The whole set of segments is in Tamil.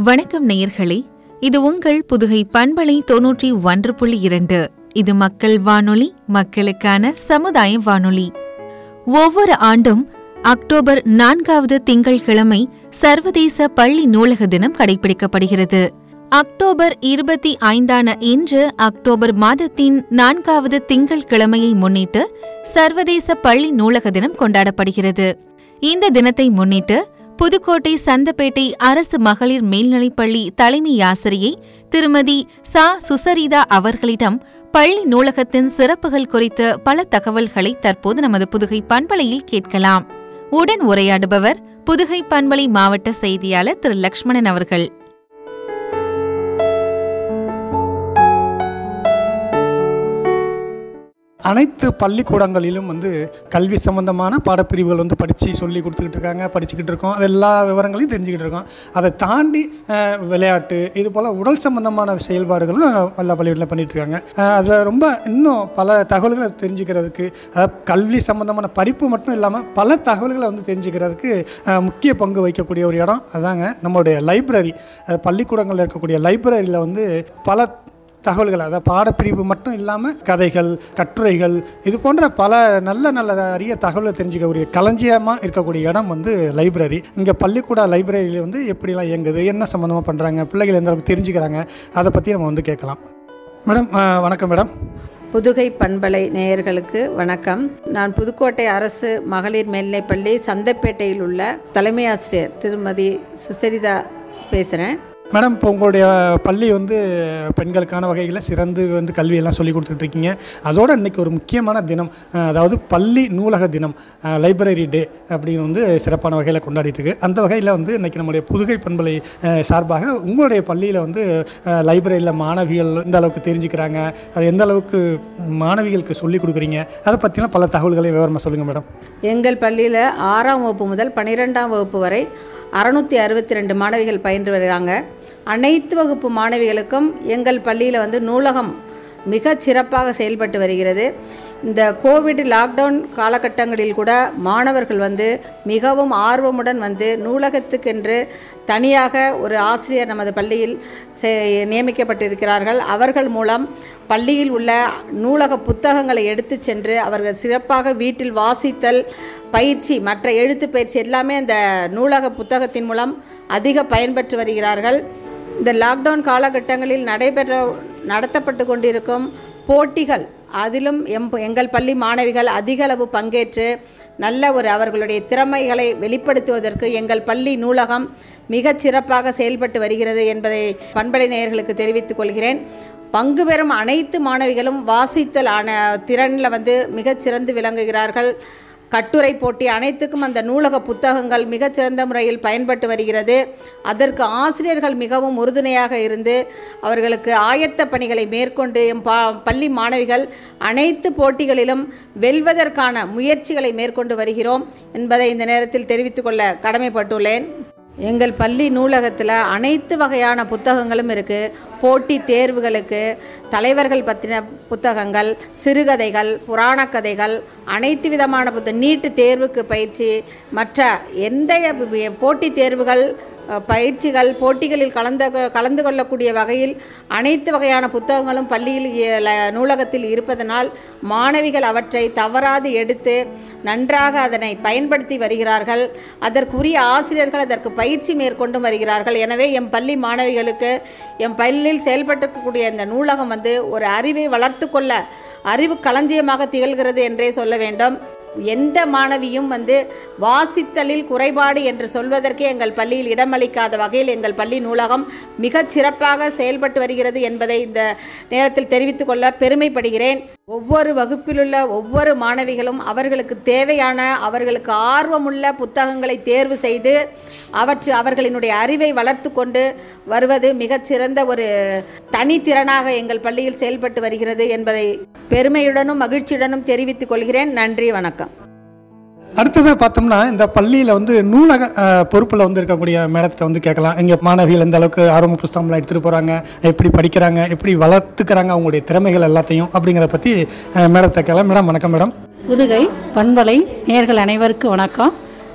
வணக்கம் நேயர்களே இது உங்கள் புதுகை பண்பலை தொன்னூற்றி ஒன்று புள்ளி இரண்டு இது மக்கள் வானொலி மக்களுக்கான சமுதாய வானொலி ஒவ்வொரு ஆண்டும் அக்டோபர் நான்காவது திங்கட்கிழமை சர்வதேச பள்ளி நூலக தினம் கடைபிடிக்கப்படுகிறது அக்டோபர் இருபத்தி ஐந்தான இன்று அக்டோபர் மாதத்தின் நான்காவது திங்கட்கிழமையை முன்னிட்டு சர்வதேச பள்ளி நூலக தினம் கொண்டாடப்படுகிறது இந்த தினத்தை முன்னிட்டு புதுக்கோட்டை சந்தப்பேட்டை அரசு மகளிர் மேல்நிலைப்பள்ளி தலைமை ஆசிரியை திருமதி சா சுசரிதா அவர்களிடம் பள்ளி நூலகத்தின் சிறப்புகள் குறித்து பல தகவல்களை தற்போது நமது புதுகை பண்பலையில் கேட்கலாம் உடன் உரையாடுபவர் புதுகை பண்பலை மாவட்ட செய்தியாளர் திரு லக்ஷ்மணன் அவர்கள் அனைத்து பள்ளிக்கூடங்களிலும் வந்து கல்வி சம்பந்தமான பாடப்பிரிவுகள் வந்து படித்து சொல்லி கொடுத்துக்கிட்டு இருக்காங்க படிச்சுக்கிட்டு இருக்கோம் அது எல்லா விவரங்களையும் தெரிஞ்சுக்கிட்டு இருக்கோம் அதை தாண்டி அஹ், விளையாட்டு இது போல் உடல் சம்பந்தமான செயல்பாடுகளும் எல்லா பள்ளிகளில் பண்ணிட்டு இருக்காங்க அஹ், அதில் ரொம்ப இன்னும் பல தகவல்களை தெரிஞ்சுக்கிறதுக்கு அதாவது கல்வி சம்பந்தமான படிப்பு மட்டும் இல்லாமல் பல தகவல்களை வந்து தெரிஞ்சுக்கிறதுக்கு அஹ், முக்கிய பங்கு வகிக்கக்கூடிய ஒரு இடம் அதாங்க நம்மளுடைய லைப்ரரி பள்ளிக்கூடங்களில் இருக்கக்கூடிய லைப்ரரியில் வந்து பல தகவல்கள் அதாவது பாடப்பிரிவு மட்டும் இல்லாமல் கதைகள் கட்டுரைகள் இது போன்ற பல நல்ல நல்ல அரிய தகவலை தெரிஞ்சுக்கக்கூடிய களஞ்சியமாக இருக்கக்கூடிய இடம் வந்து லைப்ரரி இங்கே பள்ளிக்கூட லைப்ரரியில் வந்து எப்படிலாம் இயங்குது என்ன சம்மந்தமாக பண்ணுறாங்க பிள்ளைகள் எந்த அளவுக்கு தெரிஞ்சுக்கிறாங்க அதை பற்றி நம்ம வந்து கேட்கலாம் மேடம் அஹ், வணக்கம் மேடம் புதுகை பண்பலை நேயர்களுக்கு வணக்கம் நான் புதுக்கோட்டை அரசு மகளிர் மேல்நிலைப்பள்ளி சந்தப்பேட்டையில் உள்ள தலைமை ஆசிரியர் திருமதி சுசரிதா பேசுகிறேன் மேடம் இப்போ உங்களுடைய பள்ளி வந்து பெண்களுக்கான வகையில் சிறந்து வந்து கல்வியெல்லாம் சொல்லி கொடுத்துட்டு இருக்கீங்க அதோட இன்னைக்கு ஒரு முக்கியமான தினம் அஹ், அதாவது பள்ளி நூலக தினம் லைப்ரரி டே அப்படின்னு வந்து சிறப்பான வகையில் கொண்டாடிட்டு இருக்கு அந்த வகையில் வந்து இன்னைக்கு நம்முடைய புதுகை பண்பலை அஹ், சார்பாக உங்களுடைய பள்ளியில் வந்து லைப்ரரியில் மாணவிகள் எந்த அளவுக்கு தெரிஞ்சுக்கிறாங்க அது எந்த அளவுக்கு மாணவிகளுக்கு சொல்லி கொடுக்குறீங்க அதை பற்றிலாம் பல தகவல்களை விவரமாக சொல்லுங்கள் மேடம் எங்கள் பள்ளியில் ஆறாம் வகுப்பு முதல் பன்னிரெண்டாம் வகுப்பு வரை அறுநூத்தி அறுபத்தி ரெண்டு மாணவிகள் பயின்று வருகிறாங்க அனைத்து வகுப்பு மாணவிகளுக்கும் எங்கள் பள்ளியில் வந்து நூலகம் மிக சிறப்பாக செயல்பட்டு வருகிறது இந்த கோவிட் லாக்டவுன் காலகட்டங்களில் கூட மாணவர்கள் வந்து மிகவும் ஆர்வமுடன் வந்து நூலகத்துக்கென்று தனியாக ஒரு ஆசிரியர் நமது பள்ளியில் செ- நியமிக்கப்பட்டிருக்கிறார்கள் அவர்கள் மூலம் பள்ளியில் உள்ள நூலக புத்தகங்களை எடுத்து சென்று அவர்கள் சிறப்பாக வீட்டில் வாசித்தல் பயிற்சி மற்ற எழுத்து பயிற்சி எல்லாமே அந்த நூலக புத்தகத்தின் மூலம் அதிக பயன்பெற்று வருகிறார்கள் இந்த லாக்டவுன் காலகட்டங்களில் நடைபெற நடத்தப்பட்டு கொண்டிருக்கும் போட்டிகள் அதிலும் எம் எங்கள் பள்ளி மாணவிகள் அதிக அளவு பங்கேற்று நல்ல ஒரு அவர்களுடைய திறமைகளை வெளிப்படுத்துவதற்கு எங்கள் பள்ளி நூலகம் மிகச் சிறப்பாக செயல்பட்டு வருகிறது என்பதை பண்பலை நேயர்களுக்கு தெரிவித்துக் கொள்கிறேன் பங்கு பெறும் அனைத்து மாணவிகளும் வாசித்தல் ஆன திறனில் வந்து மிகச் சிறந்து விளங்குகிறார்கள் கட்டுரை போட்டி அனைத்துக்கும் அந்த நூலக புத்தகங்கள் மிகச் சிறந்த முறையில் பயன்பட்டு வருகிறது அதற்கு ஆசிரியர்கள் மிகவும் உறுதுணையாக இருந்து அவர்களுக்கு ஆயத்த பணிகளை மேற்கொண்டு எம் பா பள்ளி மாணவிகள் அனைத்து போட்டிகளிலும் வெல்வதற்கான முயற்சிகளை மேற்கொண்டு வருகிறோம் என்பதை இந்த நேரத்தில் தெரிவித்துக் கொள்ள கடமைப்பட்டுள்ளேன் எங்கள் பள்ளி நூலகத்தில் அனைத்து வகையான புத்தகங்களும் இருக்குது போட்டி தேர்வுகளுக்கு தலைவர்கள் பற்றின புத்தகங்கள் சிறுகதைகள் புராணக் கதைகள் அனைத்து விதமான புத்த நீட்டு தேர்வுக்கு பயிற்சி மற்ற எந்த போட்டித் தேர்வுகள் அஹ், பயிற்சிகள் போட்டிகளில் கலந்து கலந்து கொள்ளக்கூடிய வகையில் அனைத்து வகையான புத்தகங்களும் பள்ளியில் இ- ல- நூலகத்தில் இருப்பதனால் மாணவிகள் அவற்றை தவறாது எடுத்து நன்றாக அதனை பயன்படுத்தி வருகிறார்கள் அதற்குரிய ஆசிரியர்கள் அதற்கு பயிற்சி மேற்கொண்டு வருகிறார்கள் எனவே எம் பள்ளி மாணவிகளுக்கு எம் பள்ளியில் செயல்பட்டிருக்கக்கூடிய இந்த நூலகம் வந்து ஒரு அறிவை வளர்த்து கொள்ள அறிவு களஞ்சியமாக திகழ்கிறது என்றே சொல்ல வேண்டும் எந்த மாணவியும் வந்து வாசித்தலில் குறைபாடு என்று சொல்வதற்கே எங்கள் பள்ளியில் இடமளிக்காத வகையில் எங்கள் பள்ளி நூலகம் மிகச் சிறப்பாக செயல்பட்டு வருகிறது என்பதை இந்த நேரத்தில் தெரிவித்துக் கொள்ள பெருமைப்படுகிறேன் ஒவ்வொரு வகுப்பிலுள்ள ஒவ்வொரு மாணவிகளும் அவர்களுக்கு தேவையான அவர்களுக்கு ஆர்வமுள்ள புத்தகங்களை தேர்வு செய்து அவற்று அவர்களினுடைய அறிவை வளர்த்து கொண்டு வருவது மிகச் சிறந்த ஒரு தனித்திறனாக எங்கள் பள்ளியில் செயல்பட்டு வருகிறது என்பதை பெருமையுடனும் மகிழ்ச்சியுடனும் தெரிவித்துக் கொள்கிறேன் நன்றி வணக்கம் அடுத்ததாக பார்த்தோம்னா இந்த பள்ளியில் வந்து நூலக அஹ், பொறுப்புல வந்து இருக்கக்கூடிய மேடத்திட்ட வந்து கேட்கலாம் இங்கே மாணவிகள் எந்த அளவுக்கு ஆர்வம் புஸ்தகம்லாம் எடுத்துகிட்டு போகிறாங்க எப்படி படிக்கிறாங்க எப்படி வளர்த்துக்கிறாங்க அவங்களுடைய திறமைகள் எல்லாத்தையும் அப்படிங்கிறத பற்றி மேடத்தை கேட்கலாம் மேடம் வணக்கம் மேடம் புதுகை பண்பலை நேர்கள் அனைவருக்கும் வணக்கம்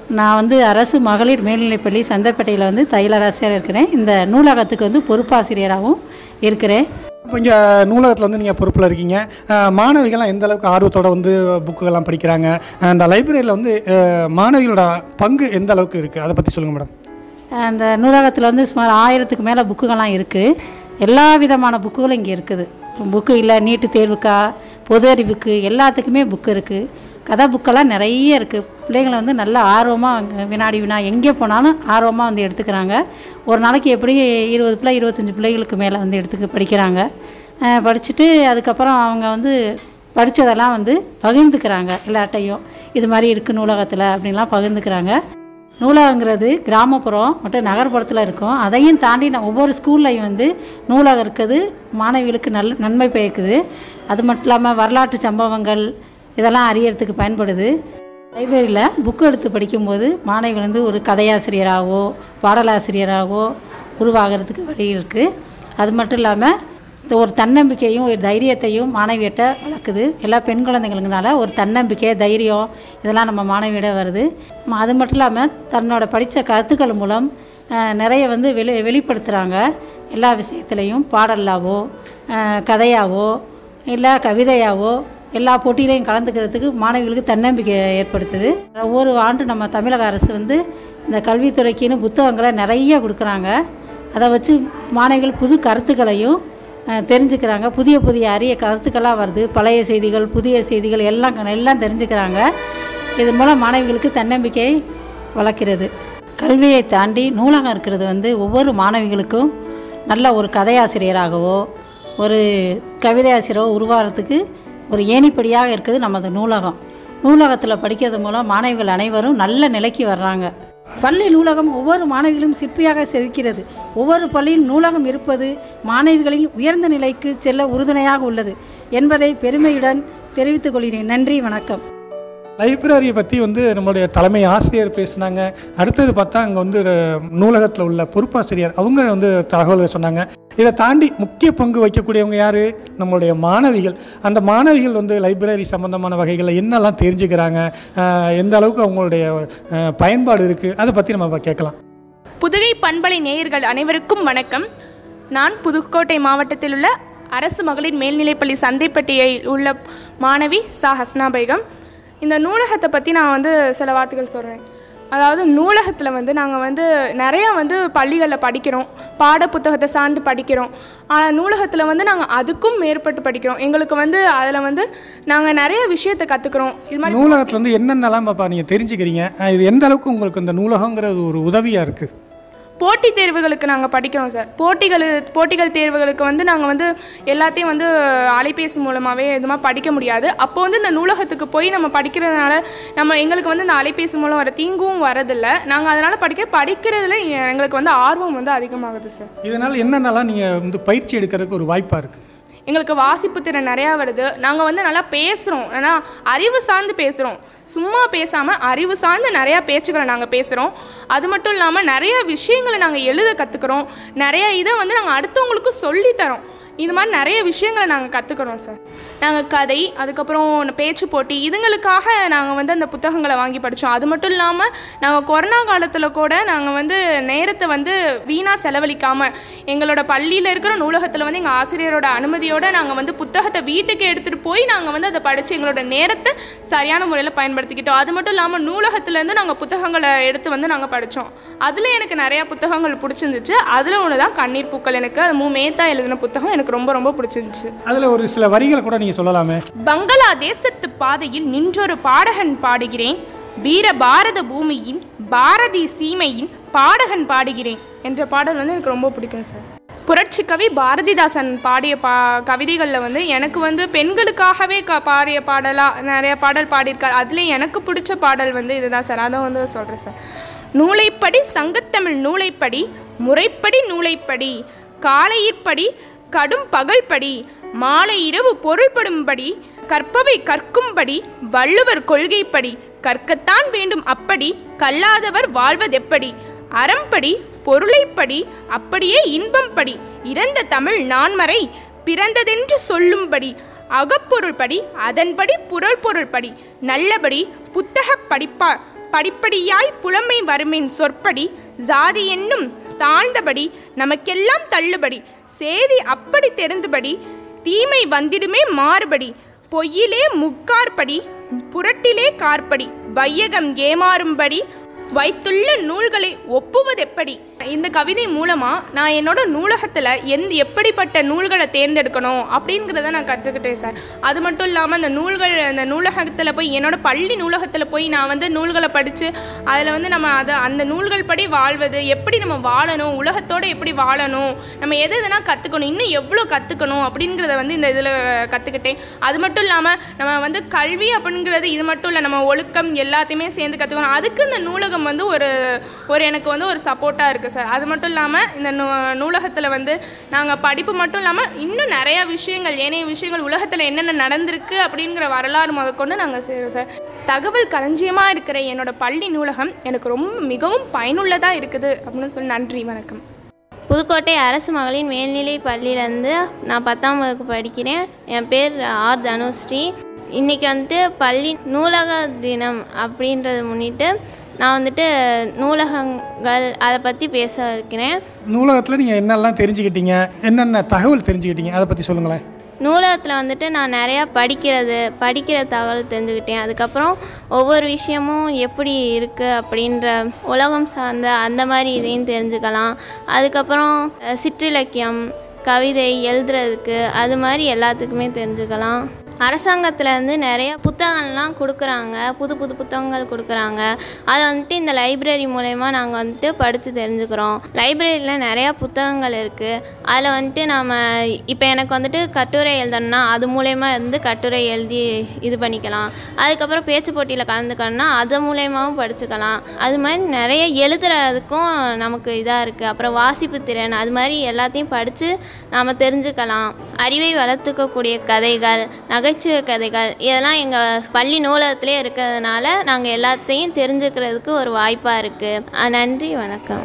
நான் வந்து அரசு மகளிர் மேல்நிலைப்பள்ளி சந்தைப்பேட்டையில் வந்து தையலராசியாக இருக்கிறேன் இந்த நூலகத்துக்கு வந்து பொறுப்பாசிரியராகவும் இருக்கிறேன் இப்போ இங்கே நூலகத்தில் வந்து நீங்கள் பொறுப்பில் இருக்கீங்க அஹ், மாணவிகள்லாம் எந்த அளவுக்கு ஆர்வத்தோட வந்து புக்குகள்லாம் படிக்கிறாங்க அந்த லைப்ரரியில் வந்து அஹ், மாணவிகளோட பங்கு எந்த அளவுக்கு இருக்குது அதை பற்றி சொல்லுங்கள் மேடம் அந்த நூலகத்தில் வந்து சுமார் ஆயிரத்துக்கு மேலே புக்குகள்லாம் இருக்குது எல்லா விதமான புக்குகளும் இங்கே இருக்குது புக்கு இல்லை நீட்டு தேர்வுக்கா பொது அறிவுக்கு எல்லாத்துக்குமே புக்கு இருக்குது கதை புக்கெல்லாம் நிறைய இருக்குது பிள்ளைங்களை வந்து நல்ல ஆர்வமாக வினாடி வினா எங்கே போனாலும் ஆர்வமாக வந்து எடுத்துக்கிறாங்க ஒரு நாளைக்கு எப்படி இருபது பிள்ளை இருபத்தஞ்சி பிள்ளைகளுக்கு மேலே வந்து எடுத்துக்க படிக்கிறாங்க அஹ் படிச்சுட்டு அதுக்கப்புறம் அவங்க வந்து படித்ததெல்லாம் வந்து பகிர்ந்துக்கிறாங்க எல்லாட்டையும் இது மாதிரி இருக்குது நூலகத்தில் அப்படின்லாம் பகிர்ந்துக்கிறாங்க நூலகங்கிறது கிராமப்புறம் மற்றும் நகர்ப்புறத்தில் இருக்கும் அதையும் தாண்டி நான் ஒவ்வொரு ஸ்கூல்லையும் வந்து நூலகம் இருக்குது மாணவிகளுக்கு நல் நன்மை பயக்குது அது மட்டும் இல்லாமல் வரலாற்று சம்பவங்கள் இதெல்லாம் அறியறதுக்கு பயன்படுது லைப்ரரியில் புக்கு எடுத்து படிக்கும்போது மாணவிகள் வந்து ஒரு கதையாசிரியராகவோ பாடலாசிரியராகவோ உருவாகிறதுக்கு வழி இருக்குது அது மட்டும் இல்லாமல் இந்த ஒரு தன்னம்பிக்கையும் ஒரு தைரியத்தையும் மாணவியிட்ட வளர்க்குது எல்லா பெண் குழந்தைங்களுக்குனால ஒரு தன்னம்பிக்கை தைரியம் இதெல்லாம் நம்ம மாணவியிட வருது ம- அது மட்டும் இல்லாமல் தன்னோட படித்த கருத்துக்கள் மூலம் அஹ், நிறைய வந்து வெளி வெளிப்படுத்துகிறாங்க எல்லா விஷயத்துலையும் பாடலாவோ அஹ், கதையாவோ இல்லை கவிதையாவோ எல்லா போட்டியிலையும் கலந்துக்கிறதுக்கு மாணவிகளுக்கு தன்னம்பிக்கை ஏற்படுத்துது ஒவ்வொரு ஆண்டு நம்ம தமிழக அரசு வந்து இந்த கல்வித்துறைக்குன்னு புத்தகங்களை நிறைய கொடுக்குறாங்க அதை வச்சு மாணவிகள் புது கருத்துக்களையும் அஹ், தெரிஞ்சுக்கிறாங்க புதிய புதிய அரிய கருத்துக்களாக வருது பழைய செய்திகள் புதிய செய்திகள் எல்லாம் எல்லாம் தெரிஞ்சுக்கிறாங்க இது மூலம் மாணவிகளுக்கு தன்னம்பிக்கை வளர்க்கிறது கல்வியை தாண்டி நூலகம் இருக்கிறது வந்து ஒவ்வொரு மாணவிகளுக்கும் நல்ல ஒரு கதையாசிரியராகவோ ஒரு கவிதை ஆசிரியரோ உருவாகிறதுக்கு ஒரு ஏணிப்படியாக இருக்குது நமது நூலகம் நூலகத்தில் படிக்கிறது மூலம் மாணவிகள் அனைவரும் நல்ல நிலைக்கு வர்றாங்க பள்ளி நூலகம் ஒவ்வொரு மாணவிகளும் சிற்பியாக செதுக்கிறது ஒவ்வொரு பள்ளியில் நூலகம் இருப்பது மாணவிகளின் உயர்ந்த நிலைக்கு செல்ல உறுதுணையாக உள்ளது என்பதை பெருமையுடன் தெரிவித்துக் கொள்கிறேன் நன்றி வணக்கம் லைப்ரரியை பற்றி வந்து நம்மளுடைய தலைமை ஆசிரியர் பேசுனாங்க அடுத்தது பார்த்தா அங்கே வந்து நூலகத்தில் உள்ள பொறுப்பாசிரியர் அவங்க வந்து தகவல்கள் சொன்னாங்க இதை தாண்டி முக்கிய பங்கு வைக்கக்கூடியவங்க யாரு நம்மளுடைய மாணவிகள் அந்த மாணவிகள் வந்து லைப்ரரி சம்பந்தமான வகைகளில் என்னெல்லாம் தெரிஞ்சுக்கிறாங்க அஹ் எந்த அளவுக்கு அவங்களுடைய அஹ், பயன்பாடு இருக்குது அதை பற்றி நம்ம இப்ப கேட்கலாம் புதுகை பண்பலை நேயர்கள் அனைவருக்கும் வணக்கம் நான் புதுக்கோட்டை மாவட்டத்தில் உள்ள அரசு மகளிர் மேல்நிலைப்பள்ளி சந்தைப்பட்டியில் உள்ள மாணவி சா ஹஸ்னா பேகம் இந்த நூலகத்தை பற்றி நான் வந்து சில வார்த்தைகள் சொல்கிறேன் அதாவது நூலகத்தில் வந்து நாங்கள் வந்து நிறைய வந்து பள்ளிகளில் படிக்கிறோம் பாட புத்தகத்தை சார்ந்து படிக்கிறோம் ஆனால் நூலகத்தில் வந்து நாங்கள் அதுக்கும் மேற்பட்டு படிக்கிறோம் எங்களுக்கு வந்து அதில் வந்து நாங்கள் நிறைய விஷயத்தை கற்றுக்குறோம் இது மாதிரி நூலகத்தில் வந்து என்னென்னலாம் பாப்பா நீங்கள் தெரிஞ்சுக்கிறீங்க அஹ் இது எந்த அளவுக்கு உங்களுக்கு இந்த நூலகங்கிறது ஒரு உதவியாக இருக்குது போட்டித் தேர்வுகளுக்கு நாங்கள் படிக்கிறோம் சார் போட்டிகள் போட்டிகள் தேர்வுகளுக்கு வந்து நாங்கள் வந்து எல்லாத்தையும் வந்து அலைபேசி மூலமாகவே இதுமா படிக்க முடியாது அப்போ வந்து இந்த நூலகத்துக்கு போய் நம்ம படிக்கிறதுனால நம்ம எங்களுக்கு வந்து இந்த அலைபேசி மூலம் வர தீங்கும் வரதில்லை நாங்கள் அதனால் படிக்க படிக்கிறதுல எங்களுக்கு வந்து ஆர்வம் வந்து அதிகமாகுது சார் இதனால் என்னென்னலாம் நீங்கள் வந்து பயிற்சி எடுக்கிறதுக்கு ஒரு வாய்ப்பாக இருக்குது எங்களுக்கு வாசிப்பு திறன் நிறையா வருது நாங்கள் வந்து நல்லா பேசுகிறோம் ஏன்னா அறிவு சார்ந்து பேசுகிறோம் சும்மா பேசாமல் அறிவு சார்ந்து நிறையா பேச்சுக்களை நாங்கள் பேசுகிறோம் அது மட்டும் இல்லாமல் நிறைய விஷயங்களை நாங்கள் எழுத கற்றுக்குறோம் நிறைய இதை வந்து நாங்கள் அடுத்தவங்களுக்கு சொல்லித்தரோம் இது மாதிரி நிறைய விஷயங்களை நாங்கள் கற்றுக்குறோம் சார் நாங்கள் கதை அதுக்கப்புறம் பேச்சு போட்டி இதுங்களுக்காக நாங்கள் வந்து அந்த புத்தகங்களை வாங்கி படித்தோம் அது மட்டும் இல்லாமல் நாங்கள் கொரோனா காலத்தில் கூட நாங்கள் வந்து நேரத்தை வந்து வீணாக செலவழிக்காமல் எங்களோட பள்ளியில் இருக்கிற நூலகத்தில் வந்து எங்கள் ஆசிரியரோட அனுமதியோட நாங்கள் வந்து புத்தகத்தை வீட்டுக்கு எடுத்துகிட்டு போய் நாங்கள் வந்து அதை படித்து எங்களோட நேரத்தை சரியான முறையில் பயன்படுத்திக்கிட்டோம் அது மட்டும் இல்லாமல் நூலகத்துலேருந்து நாங்கள் புத்தகங்களை எடுத்து வந்து நாங்கள் படித்தோம் அதில் எனக்கு நிறையா புத்தகங்கள் பிடிச்சிருந்துச்சு அதில் ஒன்று தான் கண்ணீர் பூக்கள் எனக்கு அது மு மேத்தா எழுதின புத்தகம் எனக்கு ரொம்ப ரொம்ப பிடிச்சிருந்துச்சு அதில் ஒரு சில வரிகள் கூட நீங்கள் சொல்லலாமே பங்களாதேசத்து பாதையில் நின்றொரு பாடகன் பாடுகிறேன் வீர பாரத பூமியின் பாரதி சீமையின் பாடகன் பாடுகிறேன் என்ற பாடல் வந்து எனக்கு ரொம்ப பிடிக்கும் சார் புரட்சி கவி பாரதிதாசன் பாடிய பா கவிதைகளில் வந்து எனக்கு வந்து பெண்களுக்காகவே க பாடிய பாடலாக நிறைய பாடல் பாடியிருக்கார் அதுலேயும் எனக்கு பிடிச்ச பாடல் வந்து இதுதான் சார் அதை வந்து சொல்கிறேன் சார் நூலைப்படி சங்கத்தமிழ் நூலைப்படி முறைப்படி நூலைப்படி காலையிற்படி கடும் பகல்படி மாலை இரவு பொருள்படும்படி கற்பவை கற்கும்படி வள்ளுவர் கொள்கைப்படி கற்கத்தான் வேண்டும் அப்படி கல்லாதவர் வாழ்வதெப்படி அறம்படி பொருளைப்படி அப்படியே இன்பம்படி இறந்த தமிழ் நான்மறை பிறந்ததென்று சொல்லும்படி அகப்பொருள்படி அதன்படி புறல் பொருள்படி நல்லபடி புத்தக படிப்பார் படிப்படியாய் புலமை வருமின் சொற்படி ஜாதி என்னும் தாழ்ந்தபடி நமக்கெல்லாம் தள்ளுபடி சேதி அப்படி தெரிந்தபடி தீமை வந்திடுமே மாறுபடி பொய்யிலே முக்கார்படி புரட்டிலே கார்படி வையகம் ஏமாறும்படி வைத்துள்ள நூல்களை ஒப்புவதெப்படி இந்த கவிதை மூலமா நான் என்னோட நூலகத்துல எந்த எப்படிப்பட்ட நூல்களை தேர்ந்தெடுக்கணும் அப்படிங்கிறத நான் கத்துக்கிட்டேன் சார் அது மட்டும் இல்லாம அந்த நூல்கள் அந்த நூலகத்துல போய் என்னோட பள்ளி நூலகத்துல போய் நான் வந்து நூல்களை படிச்சு அதுல வந்து நம்ம அதை அந்த நூல்கள் படி வாழ்வது எப்படி நம்ம வாழணும் உலகத்தோட எப்படி வாழணும் நம்ம எது எதனா கத்துக்கணும் இன்னும் எவ்வளோ கத்துக்கணும் அப்படிங்கிறத வந்து இந்த இதுல கத்துக்கிட்டேன் அது மட்டும் இல்லாம நம்ம வந்து கல்வி அப்படிங்கிறது இது மட்டும் இல்லை நம்ம ஒழுக்கம் எல்லாத்தையுமே சேர்ந்து கத்துக்கணும் அதுக்கு இந்த நூலகம் வந்து ஒரு ஒரு எனக்கு வந்து ஒரு சப்போர்ட்டா இருக்கு சார் அது மட்டும் இல்லாம இந்த நூ நூலகத்துல வந்து நாங்க படிப்பு மட்டும் இல்லாம இன்னும் நிறைய விஷயங்கள் ஏனைய விஷயங்கள் உலகத்துல என்னென்ன நடந்திருக்கு அப்படிங்கிற வரலாறு முதற்கொண்டு நாங்க செய்றோம் சார் தகவல் களஞ்சியமா இருக்கிற என்னோட பள்ளி நூலகம் எனக்கு ரொம்ப மிகவும் பயனுள்ளதா இருக்குது அப்படின்னு சொல்லி நன்றி வணக்கம் புதுக்கோட்டை அரசு மகளிர் மேல்நிலை பள்ளியிலேருந்து நான் பத்தாம் வகுப்பு படிக்கிறேன் என் பேர் ஆர் தனுஸ்ரீ இன்னைக்கு வந்துட்டு பள்ளி நூலக தினம் அப்படின்றத முன்னிட்டு நான் வந்துட்டு நூலகங்கள் அதை பற்றி பேச இருக்கிறேன் நூலகத்தில் நீங்கள் என்னெல்லாம் தெரிஞ்சுக்கிட்டீங்க என்னென்ன தகவல் தெரிஞ்சுக்கிட்டீங்க அதை பற்றி சொல்லுங்களேன் நூலகத்தில் வந்துட்டு நான் நிறையா படிக்கிறது படிக்கிற தகவல் தெரிஞ்சுக்கிட்டேன் அதுக்கப்புறம் ஒவ்வொரு விஷயமும் எப்படி இருக்குது அப்படின்ற உலகம் சார்ந்த அந்த மாதிரி இதையும் தெரிஞ்சுக்கலாம் அதுக்கப்புறம் அஹ், சிற்றிலக்கியம் கவிதை எழுதுறதுக்கு அது மாதிரி எல்லாத்துக்குமே தெரிஞ்சுக்கலாம் அரசாங்கத்துலேருந்து நிறைய புத்தகங்கள்லாம் கொடுக்குறாங்க புது புது புத்தகங்கள் கொடுக்குறாங்க அதை வந்துட்டு இந்த லைப்ரரி மூலயமா நாங்கள் வந்துட்டு படித்து தெரிஞ்சுக்கிறோம் லைப்ரரியில் நிறையா புத்தகங்கள் இருக்குது அதில் வந்துட்டு நாம் இப்போ எனக்கு வந்துட்டு கட்டுரை எழுதணும்னா அது மூலயமா வந்து கட்டுரை எழுதி இது பண்ணிக்கலாம் அதுக்கப்புறம் பேச்சு போட்டியில் கலந்துக்கணும்னா அது மூலயமாவும் படிச்சுக்கலாம் அது மாதிரி நிறைய எழுதுறதுக்கும் நமக்கு இதாக இருக்குது அப்புறம் வாசிப்பு திறன் அது மாதிரி எல்லாத்தையும் படித்து நாம் தெரிஞ்சுக்கலாம் அறிவை வளர்த்துக்கக்கூடிய கதைகள் நகைச்சுவை கதைகள் இதெல்லாம் எங்கள் பள்ளி நூலகத்திலே இருக்கிறதுனால நாங்கள் எல்லாத்தையும் தெரிஞ்சுக்கிறதுக்கு ஒரு வாய்ப்பாக இருக்குது நன்றி வணக்கம்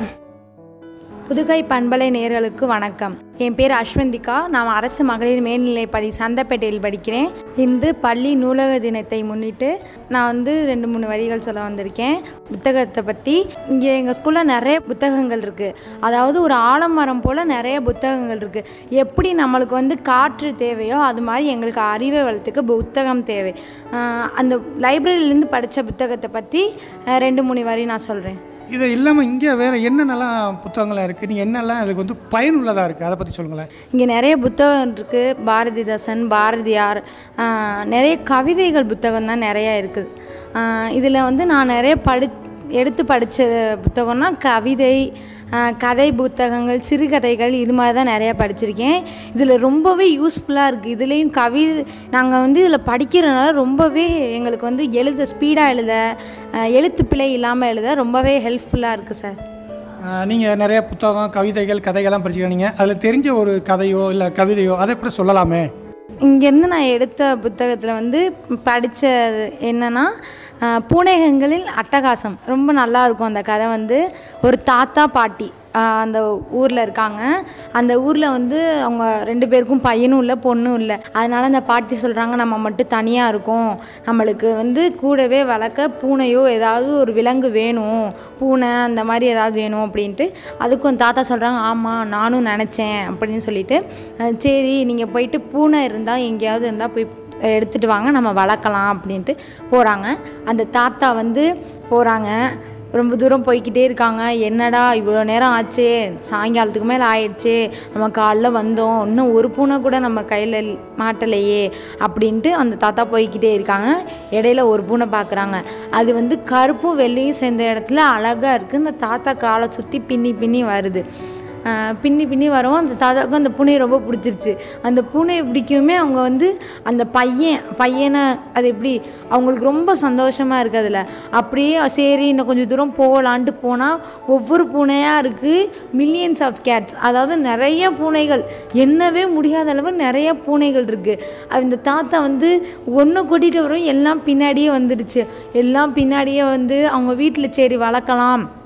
புதுகை பண்பலை நேயர்களுக்கு வணக்கம் என் பேர் அஸ்வந்திகா நான் அரசு மகளிர் மேல்நிலைப்பள்ளி சந்தப்பேட்டையில் படிக்கிறேன் இன்று பள்ளி நூலக தினத்தை முன்னிட்டு நான் வந்து ரெண்டு மூணு வரிகள் சொல்ல வந்திருக்கேன் புத்தகத்தை பற்றி இங்கே எங்கள் ஸ்கூலில் நிறைய புத்தகங்கள் இருக்குது அதாவது ஒரு ஆலமரம் போல் நிறைய புத்தகங்கள் இருக்குது எப்படி நம்மளுக்கு வந்து காற்று தேவையோ அது மாதிரி எங்களுக்கு அறிவை வளர்த்துக்க புத்தகம் தேவை ஆஹ் அந்த லைப்ரரியிலேருந்து படித்த புத்தகத்தை பற்றி அஹ் ரெண்டு மூணு வரி நான் சொல்கிறேன் இது இல்லாமல் இங்கே வேறு என்னென்னலாம் புத்தகங்கள்லாம் இருக்குது நீங்கள் என்னெல்லாம் அதுக்கு வந்து பயனுள்ளதாக இருக்குது அதை பற்றி சொல்லுங்களேன் இங்கே நிறைய புத்தகம் இருக்குது பாரதிதாசன் பாரதியார் ஆஹ் நிறைய கவிதைகள் புத்தகம் தான் நிறையா இருக்குது இதில் வந்து நான் நிறைய படி எடுத்து படித்த புத்தகம்னா கவிதை ஆஹ் கதை புத்தகங்கள் சிறுகதைகள் இது மாதிரி தான் நிறையா படிச்சிருக்கேன் இதில் ரொம்பவே யூஸ்ஃபுல்லாக இருக்குது இதுலேயும் கவி நாங்கள் வந்து இதில் படிக்கிறதுனால ரொம்பவே எங்களுக்கு வந்து எழுத ஸ்பீடாக எழுத ஆஹ் எழுத்து பிழை இல்லாமல் எழுத ரொம்பவே ஹெல்ப்ஃபுல்லாக இருக்குது சார் நீங்கள் நிறைய புத்தகம் கவிதைகள் கதைகள்லாம் படிச்சுக்கிறீங்க அதில் தெரிஞ்ச ஒரு கதையோ இல்லை கவிதையோ அதை கூட சொல்லலாமே இங்கேருந்து நான் எடுத்த புத்தகத்தில் வந்து படித்தது என்னன்னா ஆஹ் பூனைகங்களில் அட்டகாசம் ரொம்ப நல்லா இருக்கும் அந்த கதை வந்து ஒரு தாத்தா பாட்டி ஆஹ் அந்த ஊரில் இருக்காங்க அந்த ஊரில் வந்து அவங்க ரெண்டு பேருக்கும் பையனும் இல்லை பொண்ணும் இல்லை அதனால அந்த பாட்டி சொல்கிறாங்க நம்ம மட்டும் தனியாக இருக்கோம் நம்மளுக்கு வந்து கூடவே வளர்க்க பூனையோ ஏதாவது ஒரு விலங்கு வேணும் பூனை அந்த மாதிரி ஏதாவது வேணும் அப்படின்ட்டு அதுக்கும் தாத்தா சொல்கிறாங்க ஆமாம் நானும் நினச்சேன் அப்படின்னு சொல்லிட்டு அஹ் சரி நீங்கள் போயிட்டு பூனை இருந்தால் எங்கேயாவது இருந்தால் போய் எடுத்துட்டு வாங்க நம்ம வளர்க்கலாம் அப்படின்ட்டு போகிறாங்க அந்த தாத்தா வந்து போகிறாங்க ரொம்ப தூரம் போய்க்கிட்டே இருக்காங்க என்னடா இவ்வளோ நேரம் ஆச்சே சாயங்காலத்துக்கு மேலே ஆயிடுச்சே நம்ம காலைல வந்தோம் இன்னும் ஒரு பூனை கூட நம்ம கையில் மாட்டலையே அப்படின்ட்டு அந்த தாத்தா போய்க்கிட்டே இருக்காங்க இடையில ஒரு பூனை பார்க்குறாங்க அது வந்து கருப்பும் வெள்ளையும் சேர்ந்த இடத்துல அழகாக இருக்குது இந்த தாத்தா காலை சுற்றி பின்னி பின்னி வருது ஆஹ் பின்னி பின்னி வரும் அந்த தாத்தாவுக்கும் அந்த பூனையை ரொம்ப பிடிச்சிருச்சு அந்த பூனையை பிடிக்குமே அவங்க வந்து அந்த பையன் பையனை அது எப்படி அவங்களுக்கு ரொம்ப சந்தோஷமா இருக்கு அதுல அப்படியே சரி இன்னும் கொஞ்சம் தூரம் போகலான்ட்டு போனா ஒவ்வொரு பூனையா இருக்கு மில்லியன்ஸ் ஆஃப் கேட்ஸ் அதாவது நிறைய பூனைகள் எண்ணவே முடியாத அளவு நிறைய பூனைகள் இருக்கு அந்த தாத்தா வந்து ஒன்று கூட்டிட்டு வரும் எல்லாம் பின்னாடியே வந்துடுச்சு எல்லாம் பின்னாடியே வந்து அவங்க வீட்டில் சரி வளர்க்கலாம்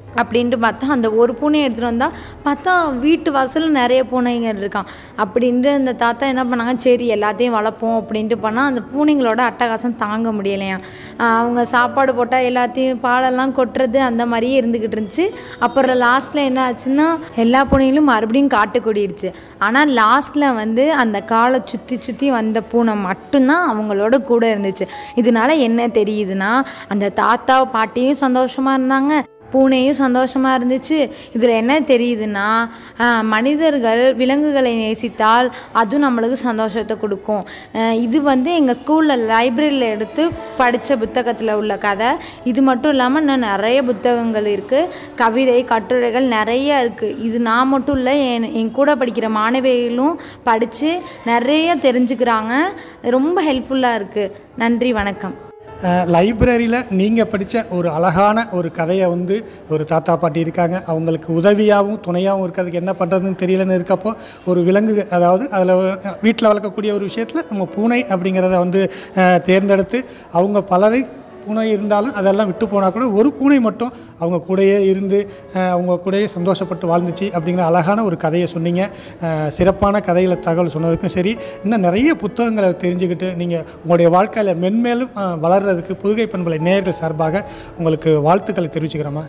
அப்படின்ட்டு பார்த்தா அந்த ஒரு பூனையை எடுத்துகிட்டு வந்தால் பார்த்தா வீட்டு வாசலில் நிறைய பூனைங்க இருக்கான் அப்படின்ட்டு அந்த தாத்தா என்ன பண்ணாங்க சரி எல்லாத்தையும் வளர்ப்போம் அப்படின்ட்டு பண்ணால் அந்த பூனைங்களோட அட்டகாசம் தாங்க முடியலையாம் ஆஹ் அவங்க சாப்பாடு போட்டால் எல்லாத்தையும் பாலெல்லாம் கொட்டுறது அந்த மாதிரியே இருந்துக்கிட்டு இருந்துச்சு அப்புறம் லாஸ்ட்டில் என்ன ஆச்சுன்னா எல்லா பூனைகளும் மறுபடியும் காட்டு கூடிடுச்சு ஆனால் லாஸ்ட்டில் வந்து அந்த காலை சுற்றி சுற்றி வந்த பூனை மட்டும்தான் அவங்களோட கூட இருந்துச்சு இதனால என்ன தெரியுதுன்னா அந்த தாத்தா பாட்டியும் சந்தோஷமா இருந்தாங்க பூனையும் சந்தோஷமா இருந்துச்சு இதுல என்ன தெரியுதுன்னா ஆஹ் மனிதர்கள் விலங்குகளை நேசித்தால் அதுவும் நம்மளுக்கு சந்தோஷத்தை கொடுக்கும் ஆஹ் இது வந்து எங்க ஸ்கூல்ல லைப்ரரியில எடுத்து படிச்ச புத்தகத்துல உள்ள கதை இது மட்டும் இல்லாம இன்னும் நிறைய புத்தகங்கள் இருக்கு கவிதை கட்டுரைகள் நிறைய இருக்கு இது நான் மட்டும் இல்லை என் என் கூட படிக்கிற மாணவிகளும் படிச்சு நிறைய தெரிஞ்சுக்கிறாங்க ரொம்ப ஹெல்ப்ஃபுல்லா இருக்கு நன்றி வணக்கம் லைப்ரரியில் நீங்கள் படித்த ஒரு அழகான ஒரு கதையை வந்து ஒரு தாத்தா பாட்டி இருக்காங்க அவங்களுக்கு உதவியாகவும் துணையாகவும் இருக்கிறதுக்கு என்ன பண்ணுறதுன்னு தெரியலன்னு இருக்கப்போ ஒரு விலங்கு அதாவது அதில் வீட்டில் வளர்க்கக்கூடிய ஒரு விஷயத்தில் நம்ம பூனை அப்படிங்கிறத வந்து அஹ், தேர்ந்தெடுத்து அவங்க பலரை பூனை இருந்தாலும் அதெல்லாம் விட்டு போனால் கூட ஒரு பூனை மட்டும் அவங்க கூடயே இருந்து அஹ், அவங்க கூடயே சந்தோஷப்பட்டு வாழ்ந்துச்சு அப்படிங்கிற அழகான ஒரு கதையை சொன்னீங்க அஹ், சிறப்பான கதைகளை தகவல் சொன்னதுக்கும் சரி இன்னும் நிறைய புத்தகங்களை தெரிஞ்சுக்கிட்டு நீங்கள் உங்களுடைய வாழ்க்கையில் மென்மேலும் அஹ், வளர்றதுக்கு புதுகை பண்பலை நேயர்கள் சார்பாக உங்களுக்கு வாழ்த்துக்களை தெரிவிச்சுக்கிறோமா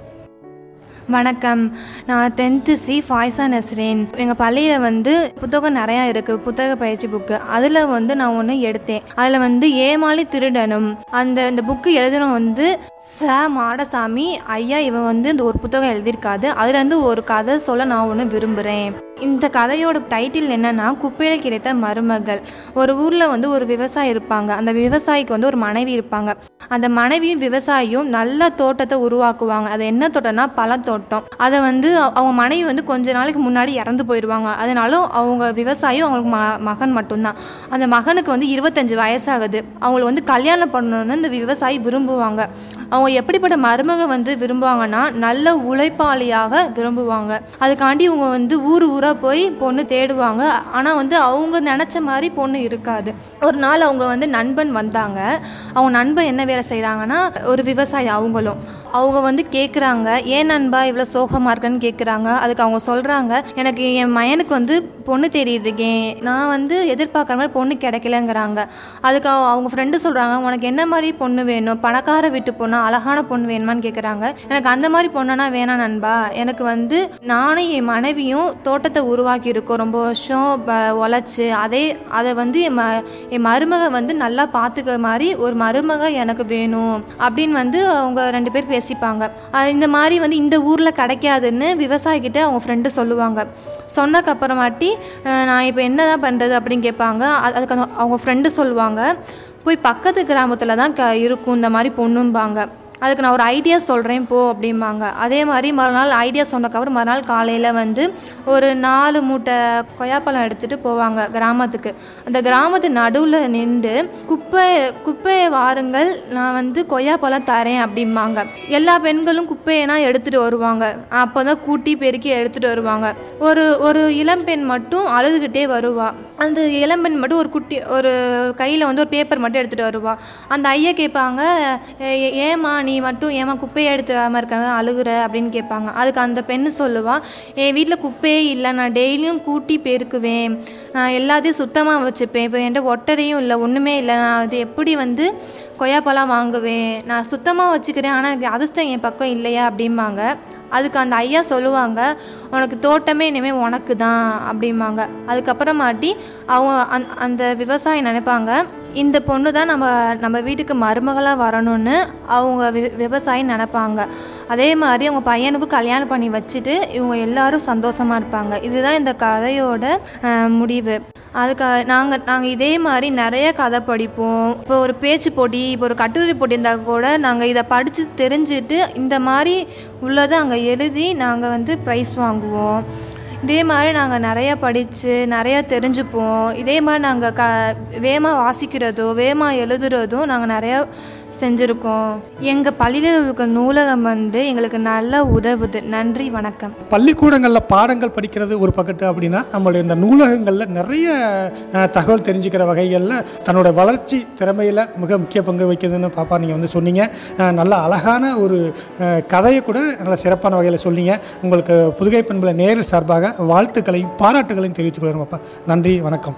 வணக்கம் நான் டென்த்து சி ஃபாய்சா நஸ்ரீன் எங்கள் பள்ளியில் வந்து புத்தகம் நிறையா இருக்குது புத்தக பயிற்சி புக்கு அதில் வந்து நான் ஒன்று எடுத்தேன் அதில் வந்து ஏமாளி திருடனும் அந்த இந்த புக்கு எழுதுனவங்க வந்து ச மாடசாமி ஐயா இவன் வந்து இந்த ஒரு புத்தகம் எழுதியிருக்காது அதுலேருந்து ஒரு கதை சொல்ல நான் ஒன்று விரும்புகிறேன் இந்த கதையோட டைட்டில் என்னன்னா குப்பையில் கிடைத்த மருமகள் ஒரு ஊரில் வந்து ஒரு விவசாயி இருப்பாங்க அந்த விவசாயிக்கு வந்து ஒரு மனைவி இருப்பாங்க அந்த மனைவியும் விவசாயியும் நல்ல தோட்டத்தை உருவாக்குவாங்க அது என்ன தோட்டம்னா பழத்தோட்டம் அதை வந்து அவ- அவங்க மனைவி வந்து கொஞ்ச நாளைக்கு முன்னாடி இறந்து போயிடுவாங்க அதனால அவங்க விவசாயியும் அவங்களுக்கு ம மகன் மட்டும்தான் அந்த மகனுக்கு வந்து இருபத்தஞ்சு வயசாகுது அவங்களுக்கு வந்து கல்யாணம் பண்ணணும்னு இந்த விவசாயி விரும்புவாங்க அவங்க எப்படிப்பட்ட மருமக வந்து விரும்புவாங்கன்னா நல்ல உழைப்பாளியாக விரும்புவாங்க அதுக்காண்டி இவங்க வந்து ஊர் ஊரா போய் பொண்ணு தேடுவாங்க ஆனா வந்து அவங்க நினைச்ச மாதிரி பொண்ணு இருக்காது ஒரு நாள் அவங்க வந்து நண்பன் வந்தாங்க அவங்க நண்பன் என்ன வேலை செய்றாங்கன்னா ஒரு விவசாயி அவங்களும் அவங்க வந்து கேக்குறாங்க ஏன் நண்பா இவ்வளவு சோகமா இருக்கேன்னு கேக்குறாங்க அதுக்கு அவங்க சொல்றாங்க எனக்கு என் மயனுக்கு வந்து பொண்ணு தெரியுதுக்கே நான் வந்து எதிர்பார்க்குற மாதிரி பொண்ணு கிடைக்கலங்கிறாங்க அதுக்கு அவ- அவங்க ஃப்ரெண்டு சொல்றாங்க உனக்கு என்ன மாதிரி பொண்ணு வேணும் பணக்கார வீட்டு பொண்ணா அழகான பொண்ணு வேணுமான்னு கேக்குறாங்க எனக்கு அந்த மாதிரி பொண்ணுனா வேணாம் நண்பா எனக்கு வந்து நானும் என் மனைவியும் தோட்டத்தை உருவாக்கி இருக்கோம் ரொம்ப வருஷம் ப- உழைச்சு அதே அதை வந்து என் ம என் மருமக வந்து நல்லா பார்த்துக்கிற மாதிரி ஒரு மருமக எனக்கு வேணும் அப்படின்னு வந்து அவங்க ரெண்டு பேர் பேசிப்பாங்க அஹ் இந்த மாதிரி வந்து இந்த ஊர்ல கிடைக்காதுன்னு விவசாயி கிட்ட அவங்க ஃப்ரெண்டு சொல்லுவாங்க சொன்னக்கு அப்புறமாட்டி அஹ் நான் இப்போ என்னதான் பண்றது அப்படின்னு கேட்பாங்க அது- அதுக்கு அந்த- அவங்க ஃப்ரெண்டு சொல்லுவாங்க போய் பக்கத்து கிராமத்துல தான் க இருக்கும் இந்த மாதிரி பொண்ணும்பாங்க அதுக்கு நான் ஒரு ஐடியா சொல்றேன் போ அப்படிம்பாங்க அதே மாதிரி மறுநாள் ஐடியா சொன்னக்கப்புறம் மறுநாள் காலையில வந்து ஒரு நாலு மூட்டை கொய்யாப்பழம் எடுத்துட்டு போவாங்க கிராமத்துக்கு அந்த கிராமத்து நடுவுல நின்று குப்பை குப்பையை வாருங்கள் நான் வந்து கொய்யாப்பழம் தரேன் அப்படிம்பாங்க எல்லா பெண்களும் குப்பையனா எடுத்துட்டு வருவாங்க அப்பதான் கூட்டி பெருக்கி எடுத்துட்டு வருவாங்க ஒரு ஒரு இளம்பெண் மட்டும் அழுதுகிட்டே வருவா அந்த இளம்பெண் மட்டும் ஒரு குட்டி ஒரு கையில வந்து ஒரு பேப்பர் மட்டும் எடுத்துட்டு வருவா அந்த ஐயா கேட்பாங்க "ஏ- ஏ- ஏம்மா நீ மட்டும் ஏம்மா குப்பையை எடுத்துடாம இருக்காங்க அழுகுற அப்படின்னு கேட்பாங்க அதுக்கு அந்த பெண்ணு சொல்லுவா என் வீட்ல குப்பையே இல்லை நான் டெய்லியும் கூட்டி பெருக்குவேன் நான் எல்லாத்தையும் சுத்தமா வச்சுப்பேன் இப்போ என்கிட்ட ஒட்டடையும் இல்லை ஒண்ணுமே இல்லை நான் அது எப்படி வந்து கொய்யாப்பழம் வாங்குவேன் நான் சுத்தமா வச்சுக்கிறேன் ஆனா எனக்கு அதிர்ஷ்டம் என் பக்கம் இல்லையா அப்படிம்பாங்க அதுக்கு அந்த ஐயா சொல்லுவாங்க உனக்கு தோட்டமே இனிமே உனக்கு தான் அப்படிம்பாங்க அதுக்கப்புறமாட்டி அவங்க அந் அந்த விவசாயி நினைப்பாங்க இந்த பொண்ணு தான் நம்ம நம்ம வீட்டுக்கு மருமகளா வரணும்னு அவங்க வி- விவசாயி நினைப்பாங்க அதே மாதிரி அவங்க பையனுக்கும் கல்யாணம் பண்ணி வச்சுட்டு இவங்க எல்லாரும் சந்தோஷமா இருப்பாங்க இதுதான் இந்த கதையோட அஹ், முடிவு அதுக்கு நாங்க நாங்க இதே மாதிரி நிறைய கதை படிப்போம் இப்போ ஒரு பேச்சு போட்டி இப்போ ஒரு கட்டுரை போட்டி இருந்தா கூட நாங்க இதை படிச்சு தெரிஞ்சுட்டு இந்த மாதிரி உள்ளதை அங்க எழுதி நாங்க வந்து ப்ரைஸ் வாங்குவோம் இதே மாதிரி நாங்க நிறைய படிச்சு நிறைய தெரிஞ்சுப்போம் இதே மாதிரி நாங்க க வேகமா வாசிக்கிறதோ வேகமா எழுதுறதும் நாங்க நிறைய செஞ்சுருக்கோம் எங்கள் பள்ளியில் இருக்க நூலகம் வந்து எங்களுக்கு நல்லா உதவுது நன்றி வணக்கம் பள்ளிக்கூடங்களில் பாடங்கள் படிக்கிறது ஒரு பக்கத்து அப்படின்னா நம்மளுடைய இந்த நூலகங்களில் நிறைய அஹ், தகவல் தெரிஞ்சுக்கிற வகைகளில் தன்னோட வளர்ச்சி திறமையில் மிக முக்கிய பங்கு வகிக்குதுன்னு பாப்பா நீங்கள் வந்து சொன்னீங்க அஹ், நல்ல அழகான ஒரு அஹ், கதையை கூட நல்ல சிறப்பான வகையில் சொன்னீங்க உங்களுக்கு புதுகை பண்புல நேரில் சார்பாக வாழ்த்துக்களையும் பாராட்டுகளையும் தெரிவித்துக் கொள்கிறோம் அப்பா நன்றி வணக்கம்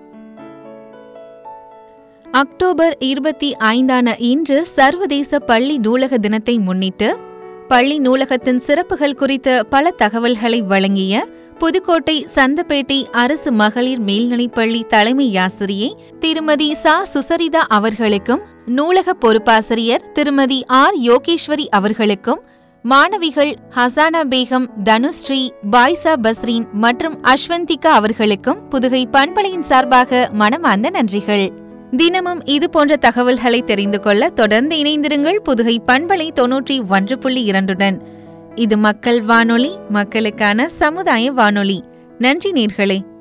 அக்டோபர் இருபத்தி ஐந்தான இன்று சர்வதேச பள்ளி நூலக தினத்தை முன்னிட்டு பள்ளி நூலகத்தின் சிறப்புகள் குறித்த பல தகவல்களை வழங்கிய புதுக்கோட்டை சந்தப்பேட்டை அரசு மகளிர் மேல்நிலைப்பள்ளி தலைமை ஆசிரியை திருமதி சா சுசரிதா அவர்களுக்கும் நூலக பொறுப்பாசிரியர் திருமதி ஆர் யோகேஸ்வரி அவர்களுக்கும் மாணவிகள் ஹசானா பேகம் தனுஸ்ரீ பாய்சா பஸ்ரீன் மற்றும் அஸ்வந்திகா அவர்களுக்கும் புதுகை பண்பலையின் சார்பாக மனமார்ந்த நன்றிகள் தினமும் இது போன்ற தகவல்களை தெரிந்து கொள்ள தொடர்ந்து இணைந்திருங்கள் புதுகை பண்பலை தொன்னூற்றி ஒன்று புள்ளி இரண்டுடன் இது மக்கள் வானொலி மக்களுக்கான சமுதாய வானொலி நன்றி நேர்களே